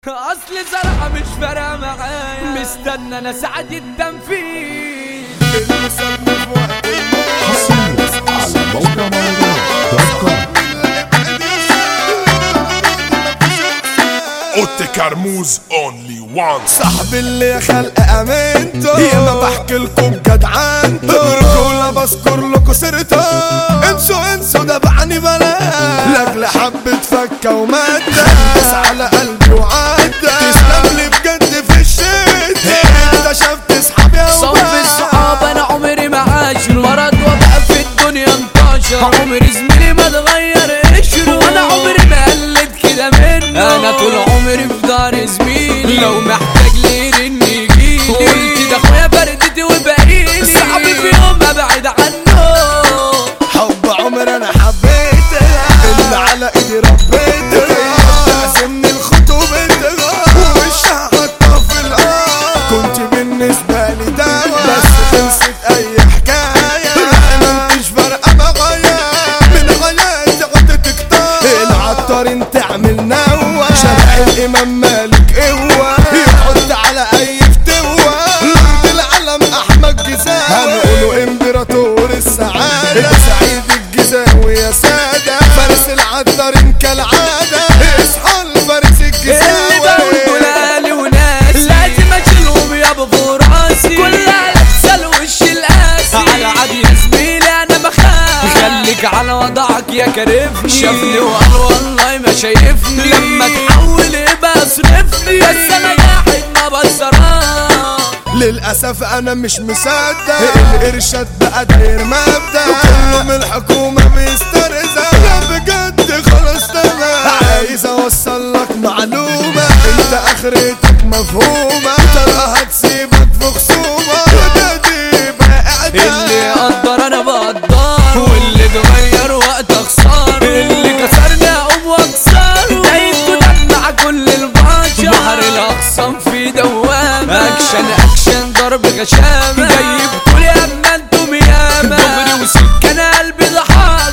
اصل زرعة مش فارقة معايا مستنى انا سعد التنفيذ المصنف وقت حصريا على موقع مهرجانات دوت كوم اوتي كرموز اونلي وان صاحب اللي يا خلق امنته ياما بحكي لكم جدعنته برجولة بذكر لكم سيرته انسوا انسوا ده بعني بلا لاجل حبة فكة ومادة بس على قلبي وعدى تسلم لي بجد في الشدة انت شاف تسحب يا صوب وبا. الصحاب انا عمري ما عاش المرض وبقى في الدنيا انتشر عمري زميلي ما اتغير قشره وانا عمري ما قلت كده منه انا طول عمري في دار زميلي لو محتاج لي رن يجيلي قلت ده اخويا بردتي وبقيلي صعب في يوم ابعد عنه حب عمر انا حبيتها اللي على ايدي ربيتها تعزمني الخطوبتها ومش هحطها في الارض كنت بالنسبة لي دواء بس خلصت اي حكاية ما انتش فارقة معايا من حياتي عدتك طار العطار انت عامل نوى شارع الامام مالك قوة يحط على اي فتوة لورد العالم احمد جزاوي هنقوله امبراطور السعادة سعيد الجزاوي يا سادة فارس العطار ان كالعادة اصحى الفارس اللي بقول الجزاوي دولالي وناس لازم اشيلهم يا ابو راسي كلها لابسه الوش القاسي على عادي يا زميلي انا بخاف خليك على وضعك يا كرفني شافني وقال والله ما شايفني لما تحول يبقى اصرفني بس انا قاعد ما بصراش للأسف أنا مش مصدق الإرشاد بقى داير مبدأ وكله من الحكومة بيسترزق لا بجد خلاص تمام عايز أوصل لك معلومة أنت آخرتك مفهومة طلقة هتسيبك في خصومة وده دي بقى اللي إعدام يقدر انا بقدر واللي اتغير وقت اخسر اللي كسرني اقوم واكسره دايت دمع كل البشر بحر الاقسام في دوامه اكشن اكشن ضرب غشامه جاي بطولي اما انتم ياما دغري وسكان قلبي ده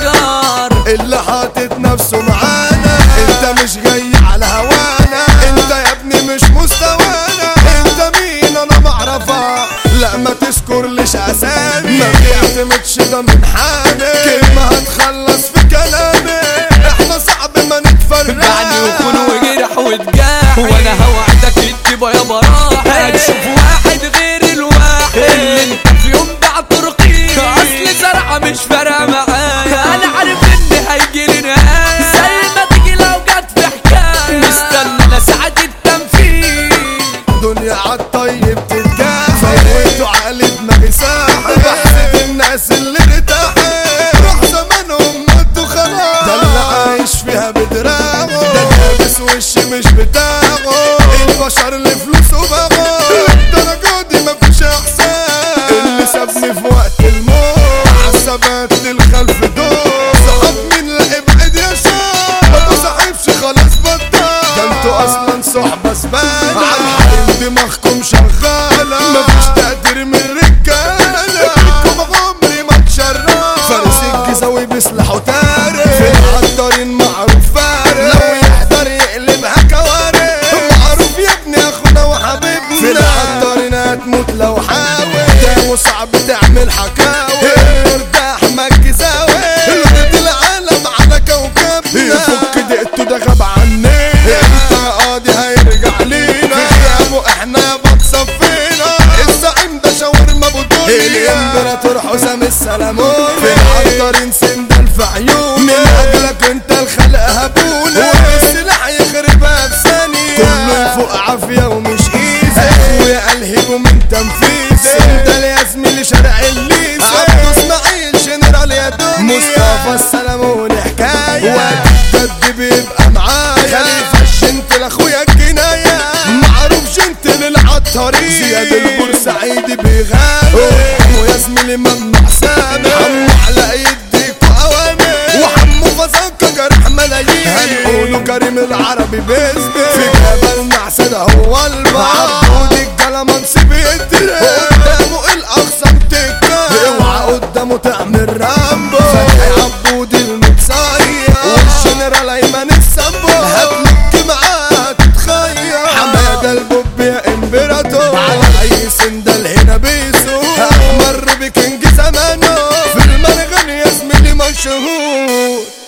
حجر اللي حاطط نفسه معانا انت مش جاي على هوانا انت يا ابني مش مستوانا انت مين انا معرفك لا ما تذكرليش اسامي ما بيعتمدش ده من حامي كلمة هتخلص في كلامي احنا صعب ما نتفرق بعدي وخون وجرح واتجاح وانا هوعدك التبا يا براح هتشوف واحد غير الواحد اللي انت في يوم بعت رقيق اصل زرعه مش فارقه معايا انا عارف ان هيجي لي نهايه زي ما تيجي لو جت في حكايه مستنى انا ساعه التنفيذ دنيا عالطيب تتجاح فوتوا عقل دماغي ساحر بحسد الناس اللي ارتاحت روح زمانهم ماتوا خلاص ده اللي عايش فيها بدراعه ده لابس وش مش بتاعه البشر اللي فلوسه بغاه الدرجة دي مفيش احسان اللي سابني في وقت الموت عالثبات للخلف دول صحاب مين لا ابعد يا شاب ما تصاحبش خلاص بطل ده انتوا اصلا صحبة زبالة عالحريم دماغكم شغالة مفيش تقدير من رجالة فيكم عمري ما اتشرف فارس الجزاوي بسلاحه تارك في العطارين معروف فارق لو يحضر يقلبها كوارث معروف يا ابني اخونا وحبيبنا في العطارين هتموت لو حاول ده صعب تعمل حكاوي ده احمد جزاوي الارض العالم على كوكبنا يفك دقته ده غاب عني انت يا قاضي هيرجع لينا في غيابه احنا بتصفينا الزعيم ده شاورما بطولي الامبراطور حسام السلامون في العطارين سندل في عيون من اجلك انت الخلق هبونا والسلاح يخربها في ثانية كله يفوق عافية ومش ايزي اخويا الهبه من تنفيذ سندل يا زميلي شارع الليسي عبد اسماعيل جنرال يا دنيا مصطفى السلامون حكاية وقت الجد بيبقى معايا خليفة الجنت لاخويا الجناية معروف جنت للعطارين زياد البورسعيدي بيغامر ويا زميلي ممنوع سامع حمو على يديك اوامر وحمو فزنكة جرح ملايين هنقوله كريم العربي بيزبي في جبل نعسد هو البعض عبود الجلمنسي بيدري قدامه الاقسام تكا اوعى قدامه تعمل رامبو فتحي عبود المتصير والجنرال ايمن السامبو هتلك معاه تتخير مشهور